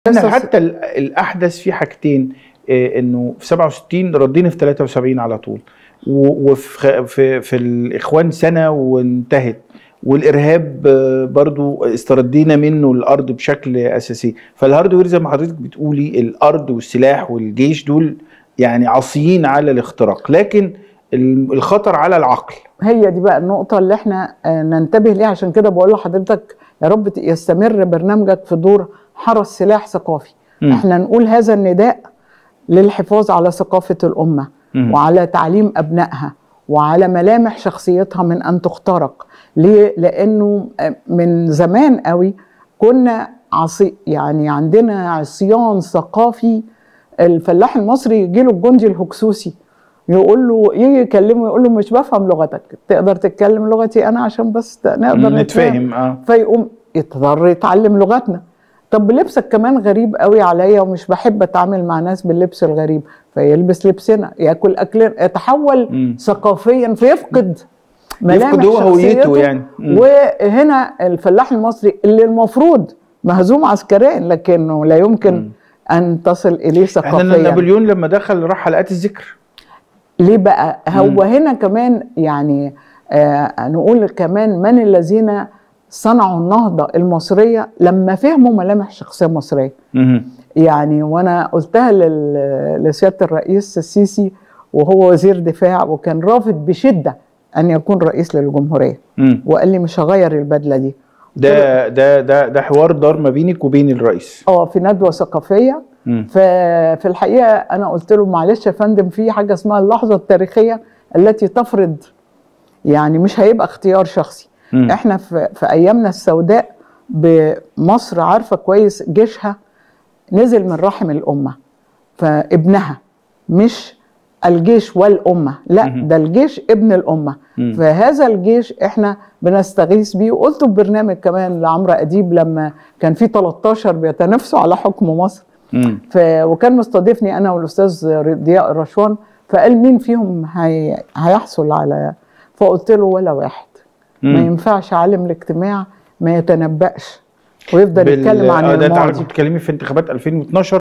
احنا حتى ال- الاحدث في حاجتين إيه، انه في 67 ردينا في 73 على طول و- وفي خ- في في الاخوان سنه وانتهت والارهاب آه، برضو استردينا منه الارض بشكل اساسي فالهاردوير زي ما حضرتك بتقولي الارض والسلاح والجيش دول يعني عصيين على الاختراق لكن ال- الخطر على العقل هي دي بقى النقطة اللي احنا آه، ننتبه ليها عشان كده بقول لحضرتك يا رب ت- يستمر برنامجك في دور حرس سلاح ثقافي مم. احنا نقول هذا النداء للحفاظ على ثقافة الأمة مم. وعلى تعليم أبنائها وعلى ملامح شخصيتها من أن تخترق ليه؟ لأنه آه، من زمان قوي كنا عصي يعني عندنا عصيان ثقافي الفلاح المصري يجي له الجندي الهكسوسي يقول له يجي يكلمه يقول له مش بفهم لغتك تقدر تتكلم لغتي انا عشان بس نقدر نتفاهم اه فيقوم يضطر يتعلم لغتنا طب لبسك كمان غريب قوي عليا ومش بحب اتعامل مع ناس باللبس الغريب فيلبس لبسنا ياكل اكلنا يتحول مم. ثقافيا فيفقد ملامح يفقد هو هويته شخصيته. يعني. مم. وهنا الفلاح المصري اللي المفروض مهزوم عسكريا لكنه لا يمكن مم. ان تصل اليه احنا ثقافيا نابليون لما دخل راح حلقات الذكر ليه بقى هو هنا كمان يعني آه نقول كمان من الذين صنعوا النهضة المصرية لما فهموا ملامح شخصية مصرية مهم. يعني وانا قلتها لل- لسيادة الرئيس السيسي وهو وزير دفاع وكان رافض بشدة ان يكون رئيس للجمهورية مم. وقال لي مش هغير البدلة دي ده ده ده ده حوار دار ما بينك وبين الرئيس اه في ندوة ثقافية مم. ففي الحقيقه انا قلت له معلش يا فندم في حاجه اسمها اللحظه التاريخيه التي تفرض يعني مش هيبقى اختيار شخصي مم. احنا في, في ايامنا السوداء بمصر عارفه كويس جيشها نزل من رحم الامه فابنها مش الجيش والامه لا مهم. ده الجيش ابن الامه مم. فهذا الجيش احنا بنستغيث بيه وقلته في برنامج كمان لعمرو اديب لما كان في 13 بيتنافسوا على حكم مصر مم. ف... وكان مستضيفني انا والاستاذ ضياء الرشوان فقال مين فيهم هي... هيحصل على فقلت له ولا واحد ما مم. ينفعش عالم الاجتماع ما يتنبأش ويفضل بال- يتكلم عن آه، ده انت الماضي عارف بتتكلمي في انتخابات 2012